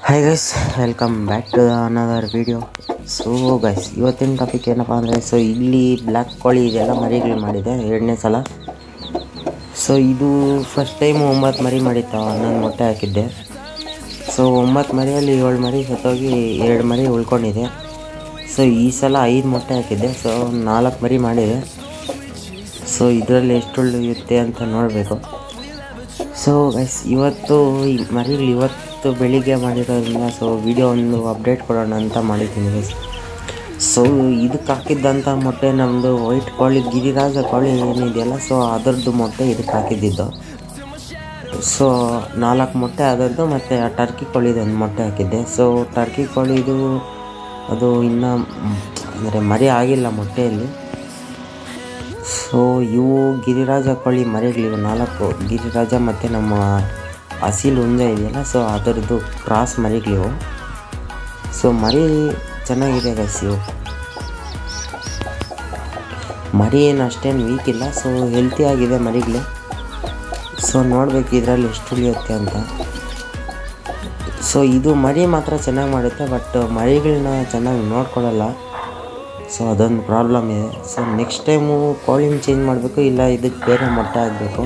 hi guys welcome back to another video so guys ಇವತ್ತಿನ topic ಏನಪ್ಪ ಅಂದರೆ so ಇಲ್ಲಿ ಬ್ಲ್ಯಾಕ್ ಕೋಳಿ ಇದೆಲ್ಲ ಮರಿಗಳು ಮಾಡಿದೆ ಎರಡನೇ ಸಲ ಸೊ ಇದು ಫಸ್ಟ್ ಟೈಮ್ ಒಂಬತ್ತು ಮರಿ ಮಾಡಿತ್ತು ಹನ್ನೊಂದು ಮೊಟ್ಟೆ ಹಾಕಿದ್ದೆ ಸೊ ಒಂಬತ್ತು ಮರಿಯಲ್ಲಿ ಏಳು ಮರಿ ಸತ್ತೋಗಿ ಎರಡು ಮರಿ ಉಳ್ಕೊಂಡಿದೆ ಸೊ ಈ ಸಲ ಐದು ಮೊಟ್ಟೆ ಹಾಕಿದ್ದೆ ಸೊ ನಾಲ್ಕು ಮರಿ ಮಾಡಿದೆ ಸೊ ಇದರಲ್ಲಿ ಎಷ್ಟು ಉಳಿಯುತ್ತೆ ಅಂತ ನೋಡಬೇಕು ಸೊ ಗೈಸ್ ಇವತ್ತು ಈ ಮರಿಗಳು ಇವತ್ತು ಬೆಳಿಗ್ಗೆ ಮಾಡಿರೋದ್ರಿಂದ ಸೊ ವಿಡಿಯೋ ಒಂದು ಅಪ್ಡೇಟ್ ಕೊಡೋಣ ಅಂತ ಮಾಡಿದ್ದೀನಿ ಗೈಸ್ ಸೊ ಇದಕ್ಕೆ ಹಾಕಿದ್ದಂಥ ಮೊಟ್ಟೆ ನಮ್ಮದು ವೈಟ್ ಕೋಳಿ ಗಿರಿರಾಜ ಕೋಳಿ ಏನಿದೆಯಲ್ಲ ಸೊ ಅದರದ್ದು ಮೊಟ್ಟೆ ಇದಕ್ಕೆ ಹಾಕಿದ್ದಿದ್ದು ಸೊ ನಾಲ್ಕು ಮೊಟ್ಟೆ ಅದರದ್ದು ಮತ್ತು ಆ ಟರ್ಕಿ ಕೋಳಿದು ಒಂದು ಮೊಟ್ಟೆ ಹಾಕಿದ್ದೆ ಸೊ ಟರ್ಕಿ ಕೋಳಿದು ಅದು ಇನ್ನೂ ಅಂದರೆ ಮರಿ ಆಗಿಲ್ಲ ಮೊಟ್ಟೆಯಲ್ಲಿ ಸೊ ಇವು ಗಿರಿರಾಜ ಕೋಳಿ ಮರಿಗಳಿವೆ ನಾಲ್ಕು ಗಿರಿರಾಜ ಮತ್ತು ನಮ್ಮ ಹಸಿಲು ಹುಂಜ ಇದೆಯಲ್ಲ ಸೊ ಅದರದ್ದು ಕ್ರಾಸ್ ಮರಿಗಳಿವು ಸೊ ಮರಿ ಚೆನ್ನಾಗಿದೆ ಗೈಸ್ ಇವು ಮರಿ ಏನು ಅಷ್ಟೇನು ವೀಕ್ ಇಲ್ಲ ಸೊ ಹೆಲ್ತಿ ಆಗಿದೆ ಮರಿಗಳು ಸೊ ನೋಡ್ಬೇಕು ಇದರಲ್ಲಿ ಎಷ್ಟು ಉಳಿಯುತ್ತೆ ಅಂತ ಸೊ ಇದು ಮರಿ ಮಾತ್ರ ಚೆನ್ನಾಗಿ ಮಾಡುತ್ತೆ ಬಟ್ ಮರಿಗಳನ್ನ ಚೆನ್ನಾಗಿ ನೋಡ್ಕೊಳ್ಳಲ್ಲ ಸೊ ಅದೊಂದು ಪ್ರಾಬ್ಲಮ್ ಇದೆ ಸೊ ನೆಕ್ಸ್ಟ್ ಟೈಮು ಕೋಳಿನ ಚೇಂಜ್ ಮಾಡಬೇಕು ಇಲ್ಲ ಇದಕ್ಕೆ ಬೇರೆ ಮೊಟ್ಟೆ ಹಾಕಬೇಕು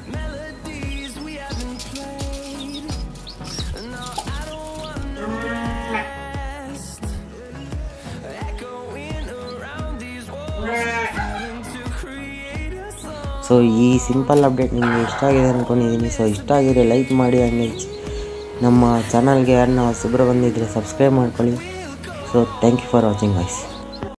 ಸೊ ಈ ಸಿಂಪಲ್ ಅಪ್ಡೇಟ್ ನಿಮಗೆ ಇಷ್ಟ ಆಗಿದೆ ಅಂದ್ಕೊಂಡಿದ್ದೀನಿ ಸೊ ಇಷ್ಟ ಆಗಿದ್ರೆ ಲೈಕ್ ಮಾಡಿ ಹಂಗೆ ನಮ್ಮ ಚಾನಲ್ಗೆ ಯಾರನ್ನ ಹೊಸಬ್ರು ಬಂದಿದ್ದರೆ ಸಬ್ಸ್ಕ್ರೈಬ್ ಮಾಡ್ಕೊಳ್ಳಿ so thank you for watching guys